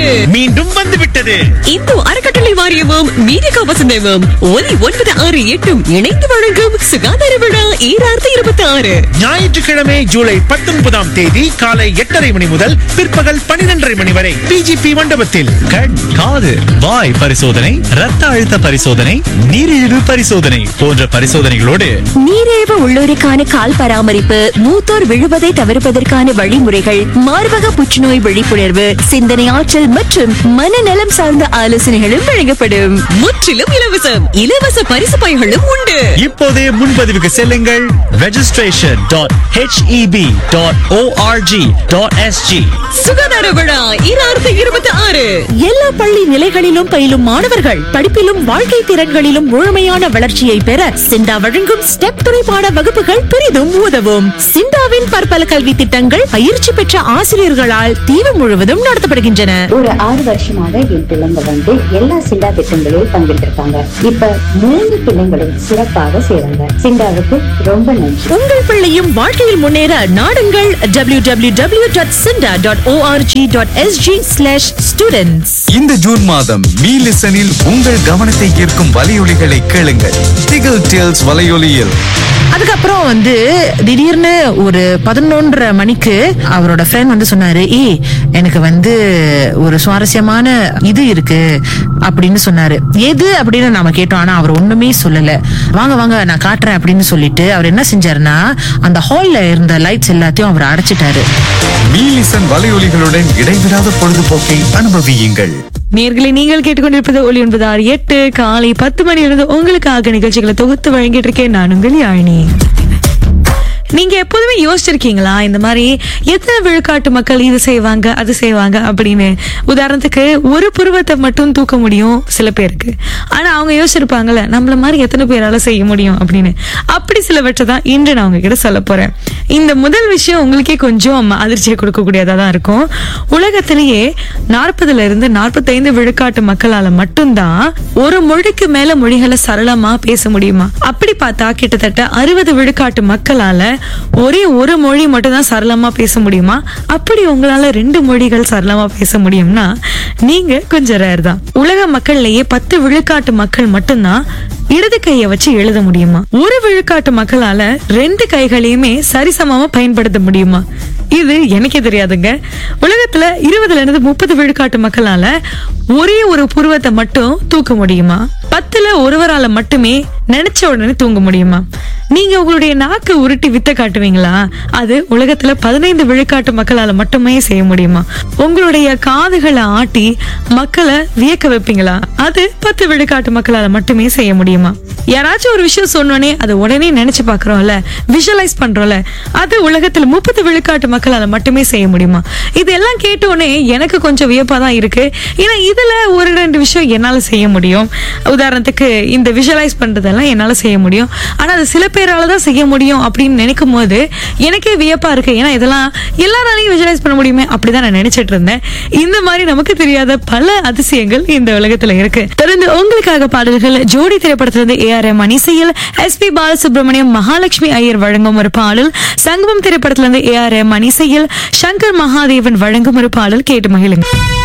மீண்டும் வந்துவிட்டது இந்து அறக்கட்டளை வாரியமும் மீடிகா வசந்தமும் ஒலி ஒன்பது ஆறு எட்டும் இணைந்து வழங்கும் சுகாதார விழா ஈராயிரத்தி இருபத்தி ஆறு ஞாயிற்றுக்கிழமை ஜூலை பத்தொன்பதாம் தேதி காலை எட்டரை மணி முதல் பிற்பகல் பனிரெண்டரை மணி வரை பிஜிபி மண்டபத்தில் கண் காது வாய் பரிசோதனை ரத்த அழுத்த பரிசோதனை நீரிழிவு பரிசோதனை போன்ற பரிசோதனைகளோடு நீரிழிவு உள்ளோருக்கான கால் பராமரிப்பு மூத்தோர் விழுவதை தவிர்ப்பதற்கான வழிமுறைகள் மார்பக புற்றுநோய் விழிப்புணர்வு சிந்தனை ஆற்றல் மற்றும் மனநலம் சார்ந்த ஆலோசனைகளும் வழங்கப்படும் முற்றிலும் இலவசம் இலவச பரிசு பைகளும் உண்டு இப்போதே முன்பதிவுக்கு செல்லுங்கள் registration dot HEP dot ORG dot SG சுகாதார விழா ஈராயிரத்தி இருபத்தி ஆறு எல்லா பள்ளி நிலைகளிலும் பயிலும் மாணவர்கள் படிப்பிலும் வாழ்க்கை திறன்களிலும் முழுமையான வளர்ச்சியை பெற சிண்டா வழங்கும் ஸ்டெப் துணைப்பாட வகுப்புகள் பெரிதும் உதவும் சிண்டாவின் பற்பல கல்வி திட்டங்கள் பயிற்சி பெற்ற ஆசிரியர்களால் தீவு முழுவதும் நடத்தப்படுகின்றன ஒரு ஆறு வருஷமாக என் பிள்ளைங்க வந்து எல்லா சிண்டா திட்டங்களிலும் பங்கெடுத்திருக்காங்க இப்ப மூணு பிள்ளைங்களும் சிறப்பாக செய்றாங்க சிண்டாவுக்கு ரொம்ப நன்றி உங்கள் பிள்ளையும் வாழ்க்கையில் முன்னேற நாடுங்கள் W W W dot SINDA dot ORG dot SG slash students இந்த ஜூன் மாதம் மீ லிசனில் உங்கள் கவனத்தை ஈர்க்கும் வலையொலிகளை கேளுங்கள் டிகிள் டேல்ஸ் வலையொலியில் அதுக்கப்புறம் வந்து திடீர்னு ஒரு பதினொன்றரை மணிக்கு அவரோட ஃப்ரெண்ட் வந்து சொன்னாரு ஏய் எனக்கு வந்து ஒரு சுவாரஸ்யமான இது இருக்கு அப்படின்னு சொன்னாரு எது அப்படின்னு நாம கேட்டோம் ஆனா அவர் ஒண்ணுமே சொல்லல வாங்க வாங்க நான் காட்டுறேன் அப்படின்னு சொல்லிட்டு அவர் என்ன செஞ்சாருன்னா அந்த ஹால்ல இருந்த லைட்ஸ் எல்லாத்தையும் அவர் அடைச்சிட்டாரு மீ லிசன் வலையொலிகளுடன் இடைவிடாத பொழுதுபோக்கை அனுபவியுங்கள் நேர்களை நீங்கள் கேட்டுக்கொண்டிருப்பது ஒலி ஒன்பது ஆறு எட்டு காலை பத்து மணியிலிருந்து உங்களுக்காக நிகழ்ச்சிகளை தொகுத்து வழங்கிட்டு இருக்கேன் நான் உங்கள் யாழினி நீங்க எப்போதுமே யோசிச்சிருக்கீங்களா இந்த மாதிரி எத்தனை விழுக்காட்டு மக்கள் இது செய்வாங்க அது செய்வாங்க அப்படின்னு உதாரணத்துக்கு ஒரு புருவத்தை மட்டும் தூக்க முடியும் சில பேருக்கு ஆனா அவங்க யோசிச்சிருப்பாங்கல்ல நம்மள மாதிரி எத்தனை பேரால செய்ய முடியும் அப்படின்னு அப்படி சிலவற்றை தான் இன்று நான் உங்ககிட்ட சொல்ல போறேன் இந்த முதல் விஷயம் உங்களுக்கே கொஞ்சம் அதிர்ச்சியை கொடுக்கக்கூடியதா தான் இருக்கும் உலகத்திலேயே நாற்பதுல இருந்து நாற்பத்தைந்து விழுக்காட்டு மக்களால மட்டும்தான் ஒரு மொழிக்கு மேல மொழிகளை சரளமா பேச முடியுமா அப்படி பார்த்தா கிட்டத்தட்ட அறுபது விழுக்காட்டு மக்களால ஒரே ஒரு மொழி மட்டும் தான் சரளமா பேச முடியுமா அப்படி உங்களால ரெண்டு மொழிகள் சரளமா பேச முடியும்னா நீங்க கொஞ்சம் ரேர் தான் உலக மக்கள்லயே பத்து விழுக்காட்டு மக்கள் மட்டும்தான் இடது கையை வச்சு எழுத முடியுமா ஒரு விழுக்காட்டு மக்களால ரெண்டு கைகளையுமே சரிசமமா பயன்படுத்த முடியுமா இது எனக்கே தெரியாதுங்க உலகத்துல இருபதுல இருந்து முப்பது விழுக்காட்டு மக்களால ஒரே ஒரு புருவத்தை மட்டும் தூக்க முடியுமா பத்துல ஒருவரால மட்டுமே நினைச்ச உடனே தூங்க முடியுமா நீங்க உங்களுடைய நாக்கு உருட்டி வித்த காட்டுவீங்களா அது உலகத்துல பதினைந்து விழுக்காட்டு மக்களால மட்டுமே செய்ய முடியுமா உங்களுடைய காதுகளை ஆட்டி மக்களை வியக்க வைப்பீங்களா அது பத்து விழுக்காட்டு மக்களால மட்டுமே செய்ய முடியுமா யாராச்சும் ஒரு விஷயம் சொன்னோனே அதை உடனே நினைச்சு பாக்குறோம்ல விஷுவலைஸ் பண்றோம்ல அது உலகத்துல முப்பது விழுக்காட்டு மக்களால மட்டுமே செய்ய முடியுமா இதெல்லாம் கேட்டோடனே எனக்கு கொஞ்சம் வியப்பா தான் இருக்கு ஏன்னா இதுல ஒரு ரெண்டு விஷயம் என்னால செய்ய முடியும் உதாரணத்துக்கு இந்த விஷுவலைஸ் பண்றதெல்லாம் என்னால செய்ய முடியும் ஆனா அது சில பேரால தான் செய்ய முடியும் அப்படின்னு நினைக்கும் போது எனக்கே வியப்பா இருக்கு ஏன்னா இதெல்லாம் எல்லாராலையும் விஷுவலைஸ் பண்ண முடியுமே அப்படிதான் நான் நினைச்சிட்டு இருந்தேன் இந்த மாதிரி நமக்கு தெரியாத பல அதிசயங்கள் இந்த உலகத்துல இருக்கு தொடர்ந்து உங்களுக்காக பாடல்கள் ஜோடி திரைப்படத்திலிருந்து ஏ ஆர் எம் இசையில் எஸ் பி பாலசுப்ரமணியம் மகாலட்சுமி ஐயர் வழங்கும் ஒரு பாடல் சங்கமம் திரைப்படத்திலிருந்து ஏ ஆர் எம் இசையில் சங்கர் மகாதேவன் வழங்கும் ஒரு பாடல் கேட்டு மகிழுங்க